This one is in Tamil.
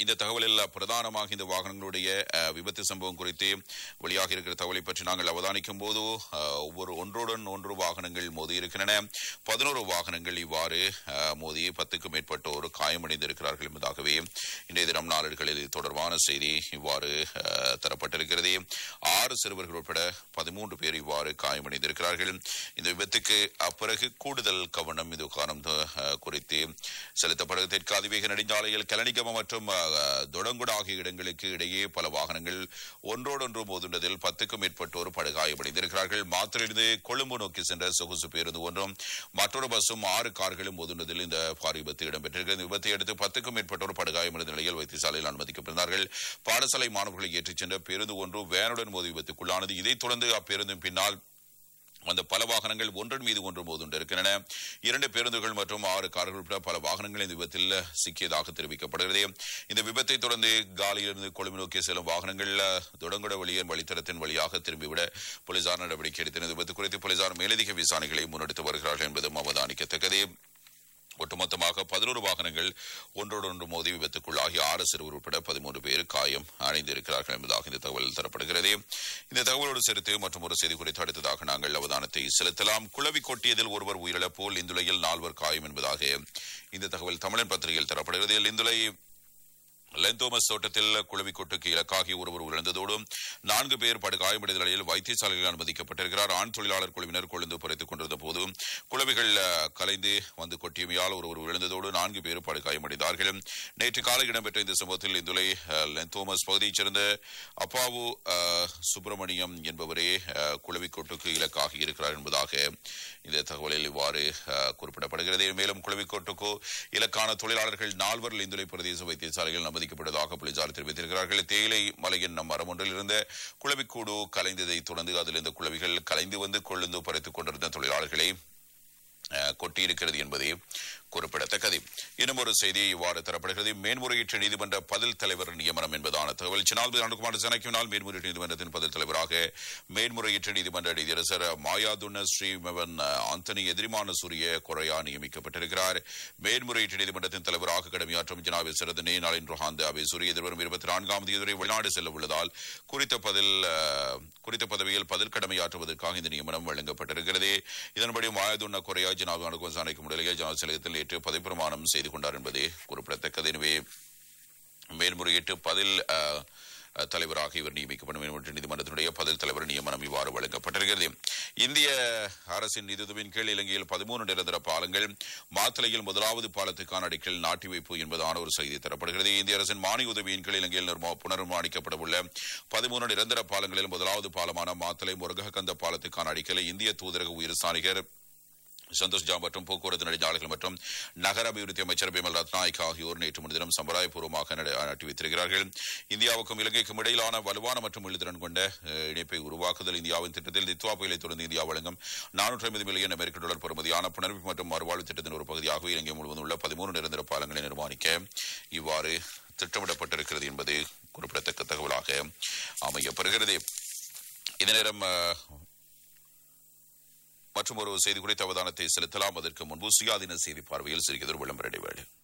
இந்த தகவலில் பிரதானமாக இந்த வாகனங்களுடைய அஹ், விபத்து சம்பவம் குறித்து வெளியாக இருக்கிற தகவலை பற்றி நாங்கள் அவதானிக்கும் போது அஹ், ஒவ்வொரு ஒன்றுடன் ஒன்று வாகனங்கள் மோதி இருக்கின்றன பதினோரு வாகனங்கள் இவ்வாறு அஹ், மோதி பத்துக்கும் மேற்பட்டோர் காயமடைந்திருக்கிறார்கள் என்பதாகவே இன்றைய தினம் நாளிதழ்களில் இது தொடர்பான செய்தி இவ்வாறு அஹ், தரப்பட்டிருக்கிறது ஆறு சிறுவர்கள் உட்பட பதிமூன்று பேர் இவ்வாறு காயமடைந்திருக்கிறார்கள் இந்த விபத்துக்கு அப்பிறகு கூடுதல் கவனம் இது காரணம் அஹ், குறித்து செலுத்தப்படுகிறது தெற்கு அதிவேக நெடுஞ்சாலையில் கலனிகம மற்றும் அஹ், தொடங்குட ஆகிய இடங்களுக்கு இடையே பல வாகனங்கள் ஒன்றோடொன்று மோதுண்டதில் பத்துக்கும் மேற்பட்டோர் படுகாயமடைந்திருக்கிறார்கள் மாத்திரையிலிருந்து கொழும்பு நோக்கி சென்ற சொகுசு பேருந்து ஒன்றும் மற்றொரு பஸ்ஸும் ஆறு கார்களும் மோதுண்டதில் இந்த பாரி விபத்து இடம்பெற்றிருக்கிறது இந்த விபத்தை அடுத்து பத்துக்கும் மேற்பட்டோர் படுகாயமடைந்த நிலையில் வைத்தியசாலையில் அனுமதிக்கப்பட்டிருந்தார்கள் பாடசாலை மாணவர்களை ஏற்றிச் சென்ற பேருந்து ஒன்று வேனுடன் மோதி விபத்துக்குள்ளானது இதைத் தொடர்ந்து அப்பேருந்தின் பின்னால் அந்த பல வாகனங்கள் ஒன்றன் மீது ஒன்று மோதுண்டிருக்கின்றன இரண்டு பேருந்துகள் மற்றும் ஆறு கார்கள் உட்பட பல வாகனங்கள் இந்த விபத்தில் சிக்கியதாக தெரிவிக்கப்படுகிறது இந்த விபத்தை தொடர்ந்து காலியிலிருந்து கொழும்பு நோக்கி செல்லும் வாகனங்கள் தொடங்குட வழியின் வழித்தடத்தின் வழியாக திரும்பிவிட போலீசார் நடவடிக்கை எடுத்தனர் இந்த விபத்து குறித்து போலீசார் மேலதிக விசாரணைகளை முன்னெடுத்து வருகிறார்கள் என்பதும் அவதானிக்கத்தக்கது ஒட்டுமொத்தமாக பதினோரு வாகனங்கள் ஒன்றோடொன்று மோதி விபத்துக்குள்ளாகி ஆறு சிறுவர் உட்பட பதிமூன்று பேர் காயம் அடைந்திருக்கிறார்கள் என்பதாக இந்த தகவல் தரப்படுகிறது இந்த தகவலோடு சேர்த்து மற்றும் ஒரு செய்தி குறித்து அடுத்ததாக நாங்கள் அவதானத்தை செலுத்தலாம் குளவி கொட்டியதில் ஒருவர் உயிரிழப்பு லிந்துலையில் நால்வர் காயம் என்பதாக இந்த தகவல் தமிழன் பத்திரிகையில் தரப்படுகிறது லிந்துலை லெந்தோமஸ் தோட்டத்தில் குளவி கொட்டுக்கு இலக்காகி ஒருவர் உயிரிழந்ததோடு நான்கு பேர் படுகாயமடைந்த நிலையில் வைத்தியசாலையில் அனுமதிக்கப்பட்டிருக்கிறார் ஆண் தொழிலாளர் குழுவினர் கொழுந்து புரைத்துக் கொண்டிருந்த போது குளவிகள் அஹ், கலைந்து வந்து கொட்டியமையால் ஒருவர் விழுந்ததோடு நான்கு பேர் படுகாயமடைந்தார்கள் நேற்று காலை இடம்பெற்ற இந்த சம்பவத்தில் இந்துலை அஹ், லெந்தோமஸ் பகுதியைச் சேர்ந்த அப்பாவு அஹ், சுப்பிரமணியம் என்பவரே அஹ், குளவி கொட்டுக்கு இலக்காகி இருக்கிறார் என்பதாக இந்த தகவலில் இவ்வாறு அஹ், குறிப்பிடப்படுகிறது மேலும் குளவி கொட்டுக்கு இலக்கான தொழிலாளர்கள் நால்வர் லிந்துலை பிரதேச வைத்தியசாலையில் அனுமதிக்கப்பட்டதாக போலீசார் தெரிவித்திருக்கிறார்கள் தேயிலை மலையின் மரம் ஒன்றில் இருந்த குளவிக்கூடு கலைந்ததை தொடர்ந்து அதில் இருந்த குளவிகள் கலைந்து வந்து கொழுந்து பறித்துக் கொண்டிருந்த தொழிலாளர்களை அஹ், கொட்டியிருக்கிறது என்பதே குறிப்பிடத்தக்கது இன்னும் ஒரு செய்தி இவ்வாறு தரப்படுகிறது மேன்முறையீட்டு நீதிமன்ற பதில் தலைவர் நியமனம் என்பதான தகவல் ஜனாதிபதி அனுகுமார் ஜனக்கினால் மேன்முறையீட்டு நீதிமன்றத்தின் பதில் தலைவராக மேன்முறையீட்டு நீதிமன்ற நீதியரசர் மாயாதுன்ன ஸ்ரீமவன் ஆந்தனி எதிரிமான சூரிய கொரையா நியமிக்கப்பட்டிருக்கிறார் மேன்முறையீட்டு நீதிமன்றத்தின் தலைவராக கடமையாற்றும் ஜனாபில் சிறந்தனே நாளின் ரோஹாந்த அபே சூரிய எதிர்வரும் இருபத்தி நான்காம் தேதி வரை வெளிநாடு செல்ல உள்ளதால் குறித்த பதில் அஹ், குறித்த பதவியில் பதில் கடமையாற்றுவதற்காக இந்த நியமனம் வழங்கப்பட்டிருக்கிறது இதன்படி மாயதுன்ன கொரையா ஜனாபி அனுகுமார் ஜானைக்கு முன்னிலையில் ஜனாப் செயலகத்தில் நேற்று பதவிப்பிரமாணம் செய்து கொண்டார் என்பது குறிப்பிடத்தக்கது எனவே மேல்முறையீட்டு பதில் அஹ், அஹ், தலைவராக இவர் நியமிக்கப்படும் என்று நீதிமன்றத்தினுடைய பதில் தலைவர் நியமனம் இவ்வாறு வழங்கப்பட்டிருக்கிறது இந்திய அரசின் நிதியுதவின் கீழ் இலங்கையில் பதிமூன்று நிரந்தர பாலங்கள் மாத்தளையில் முதலாவது பாலத்துக்கான அடிக்கல் நாட்டி வைப்பு என்பதான ஒரு செய்தி தரப்படுகிறது இந்திய அரசின் மானிய உதவியின் கீழ் இலங்கையில் நிர்மா- புனர்நிர்மாணிக்கப்பட உள்ள பதிமூன்று நிரந்தர பாலங்களில் முதலாவது பாலமான மாத்தளை முருககந்த பாலத்துக்கான அடிக்கலை இந்திய தூதரக உயர்ஸ்தானிகர் சந்தோஷ் ஜா மற்றும் போக்குவரத்து நெடுஞ்சாலைகள் மற்றும் நகர அபிவிருத்தி அமைச்சர் பிமல் ரத்நாயக் ஆகியோர் நேற்று முன்தினம் சம்பிரதாயபூர்வமாக நட- நாட்டி வைத்திருக்கிறார்கள் இந்தியாவுக்கும் இலங்கைக்கும் இடையிலான வலுவான மற்றும் எழுதிறன் கொண்ட அஹ், இணைப்பை உருவாக்குதல் இந்தியாவின் திட்டத்தில் தித்வா புயலை தொடர்ந்து இந்தியா வழங்கும் நானூற்றி ஐம்பது மில்லியன் அமெரிக்க டாலர் பெறுமதியான புனர்வு மற்றும் மறுவாழ்வு திட்டத்தின் ஒரு பகுதியாக இலங்கை முழுவதும் உள்ள பதிமூணு நிரந்தர பாலங்களை நிர்மாணிக்க இவ்வாறு திட்டமிடப்பட்டிருக்கிறது என்பது குறிப்பிடத்தக்க தகவலாக அமையப்பெறுகிறது இந்த நேரம் அஹ், மற்றும் ஒரு செய்தி குறித்த அவதானத்தை செலுத்தலாம் அதற்கு முன்பு சுயாதீன செய்தி பார்வையில் சிறியதொரு விளம்பர இடைவேளை